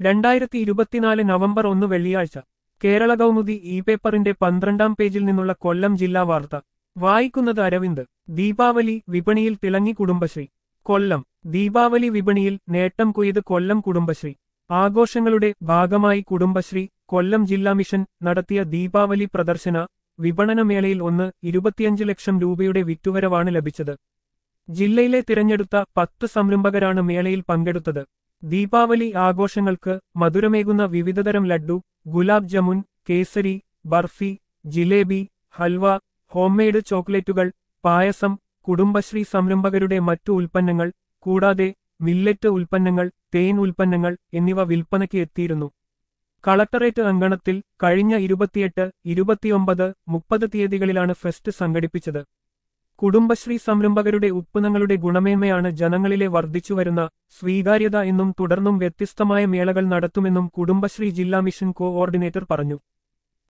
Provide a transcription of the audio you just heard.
രണ്ടായിരത്തി ഇരുപത്തിനാല് നവംബർ ഒന്ന് വെള്ളിയാഴ്ച കേരള കൗമുദി ഇ പേപ്പറിന്റെ പന്ത്രണ്ടാം പേജിൽ നിന്നുള്ള കൊല്ലം ജില്ലാ വാർത്ത വായിക്കുന്നത് അരവിന്ദ് ദീപാവലി വിപണിയിൽ തിളങ്ങി കുടുംബശ്രീ കൊല്ലം ദീപാവലി വിപണിയിൽ നേട്ടം കൊയ്ത് കൊല്ലം കുടുംബശ്രീ ആഘോഷങ്ങളുടെ ഭാഗമായി കുടുംബശ്രീ കൊല്ലം ജില്ലാ മിഷൻ നടത്തിയ ദീപാവലി പ്രദർശന വിപണനമേളയിൽ ഒന്ന് ഇരുപത്തിയഞ്ച് ലക്ഷം രൂപയുടെ വിറ്റുവരവാണ് ലഭിച്ചത് ജില്ലയിലെ തിരഞ്ഞെടുത്ത പത്ത് സംരംഭകരാണ് മേളയിൽ പങ്കെടുത്തത് ദീപാവലി ആഘോഷങ്ങൾക്ക് മധുരമേകുന്ന വിവിധതരം ലഡ്ഡു ഗുലാബ് ജമുൻ കേസരി ബർഫി ജിലേബി ഹൽവ ഹോംമെയ്ഡ് ചോക്ലേറ്റുകൾ പായസം കുടുംബശ്രീ സംരംഭകരുടെ മറ്റു ഉൽപ്പന്നങ്ങൾ കൂടാതെ മില്ലറ്റ് ഉൽപ്പന്നങ്ങൾ തേൻ ഉൽപ്പന്നങ്ങൾ എന്നിവ വിൽപ്പനയ്ക്ക് എത്തിയിരുന്നു കളക്ടറേറ്റ് അങ്കണത്തിൽ കഴിഞ്ഞ ഇരുപത്തിയെട്ട് ഇരുപത്തിയൊമ്പത് മുപ്പത് തീയതികളിലാണ് ഫെസ്റ്റ് സംഘടിപ്പിച്ചത് കുടുംബശ്രീ സംരംഭകരുടെ ഉത്പന്നങ്ങളുടെ ഗുണമേന്മയാണ് ജനങ്ങളിലെ വർദ്ധിച്ചുവരുന്ന സ്വീകാര്യത എന്നും തുടർന്നും വ്യത്യസ്തമായ മേളകൾ നടത്തുമെന്നും കുടുംബശ്രീ ജില്ലാ മിഷൻ കോഓർഡിനേറ്റർ പറഞ്ഞു